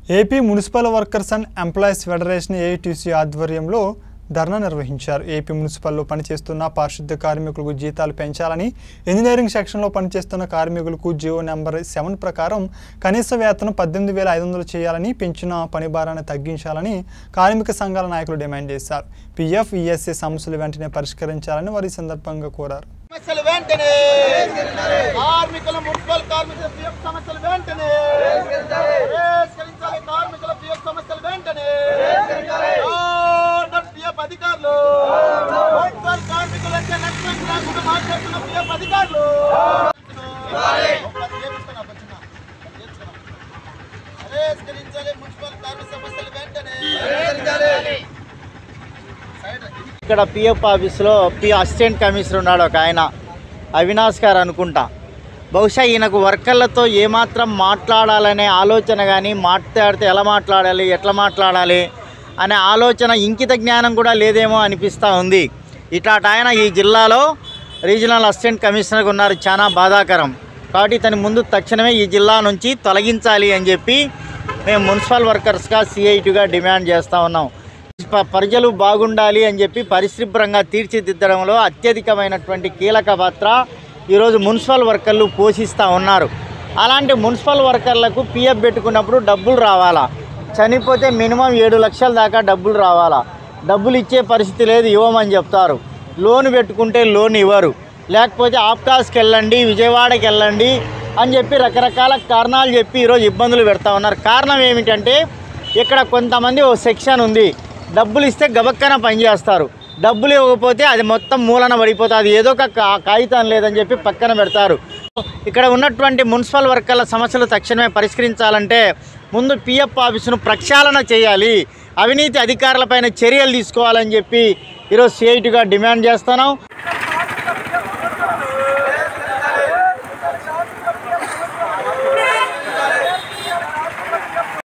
AP municipal workers and employees federation AITC ఆధ్వర్యంలో ధర్నా నిర్వహించారు AP మున్సిపల్లో పనిచేస్తున్న పారిశుద్ధ్య కార్మికులకు జీతాలు పెంచాలని ఇంజనీరింగ్ సెక్షన్లో పనిచేస్తున్న కార్మికులకు జియో నెంబర్ సెవెన్ ప్రకారం కనీస వేతనం పద్దెనిమిది వేల ఐదు వందలు చేయాలని పెంచిన పని భారాన్ని తగ్గించాలని కార్మిక సంఘాల నాయకులు డిమాండ్ చేశారు పీఎఫ్ ఈఎస్సీ సమస్యలు వెంటనే పరిష్కరించాలని వారు ఈ సందర్భంగా కోరారు సమస్యలు వెంటనే కార్మికుల మున్సిపల్ కార్మికుల పిఎఫ్ సమస్యలు వెంటనే పరిష్కరించాలి కార్మికుల పిఎఫ్ సమస్యలు వెంటనే డోంట్ పిఎఫ్ అధికారులు మున్సిపల్ కార్మికులు అంటే నష్టం లేకుండా మాట్లాడుతున్న పిఎఫ్ అధికారులు పరిష్కరించాలి మున్సిపల్ కార్మిక సమస్యలు వెంటనే ఇక్కడ పిఎఫ్ ఆఫీస్లో పి అసిస్టెంట్ కమిషనర్ ఉన్నాడు ఒక ఆయన అవినాష్ గారు అనుకుంటా బహుశా ఈయనకు వర్కర్లతో ఏమాత్రం మాట్లాడాలనే ఆలోచన కానీ మాట్లాడితే ఎలా మాట్లాడాలి ఎట్లా మాట్లాడాలి అనే ఆలోచన ఇంకిత జ్ఞానం కూడా లేదేమో అనిపిస్తూ ఉంది ఇట్లాంటి ఆయన ఈ జిల్లాలో రీజనల్ అసిస్టెంట్ కమిషనర్గా ఉన్నారు చాలా బాధాకరం కాబట్టి ఇతని ముందు తక్షణమే ఈ జిల్లా నుంచి తొలగించాలి అని చెప్పి మేము మున్సిపల్ వర్కర్స్గా సిఐటిగా డిమాండ్ చేస్తూ ఉన్నాం ప- ప్రజలు బాగుండాలి అని చెప్పి పరిశుభ్రంగా తీర్చిదిద్దడంలో అత్యధికమైనటువంటి కీలక పాత్ర ఈరోజు మున్సిపల్ వర్కర్లు పోషిస్తూ ఉన్నారు అలాంటి మున్సిపల్ వర్కర్లకు పిఎఫ్ పెట్టుకున్నప్పుడు డబ్బులు రావాలా చనిపోతే మినిమం ఏడు లక్షల దాకా డబ్బులు రావాలా డబ్బులు ఇచ్చే పరిస్థితి లేదు ఇవ్వమని చెప్తారు లోన్ పెట్టుకుంటే లోన్ ఇవ్వరు లేకపోతే ఆప్కాస్కి వెళ్ళండి విజయవాడకి వెళ్ళండి అని చెప్పి రకరకాల కారణాలు చెప్పి ఈరోజు ఇబ్బందులు పెడతా ఉన్నారు కారణం ఏమిటంటే ఇక్కడ కొంతమంది ఓ సెక్షన్ ఉంది డబ్బులు ఇస్తే గబక్కన పనిచేస్తారు డబ్బులు ఇవ్వకపోతే అది మొత్తం మూలన పడిపోతుంది అది ఏదో ఒక కా- కాగితం లేదని చెప్పి పక్కన పెడతారు ఇక్కడ ఉన్నటువంటి మున్సిపల్ వర్కర్ల సమస్యలు తక్షణమే పరిష్కరించాలంటే ముందు పిఎఫ్ ఆఫీసును ప్రక్షాళన చేయాలి అవినీతి అధికారులపైన చర్యలు తీసుకోవాలని చెప్పి ఈరోజు సిఐటిగా డిమాండ్ చేస్తున్నాం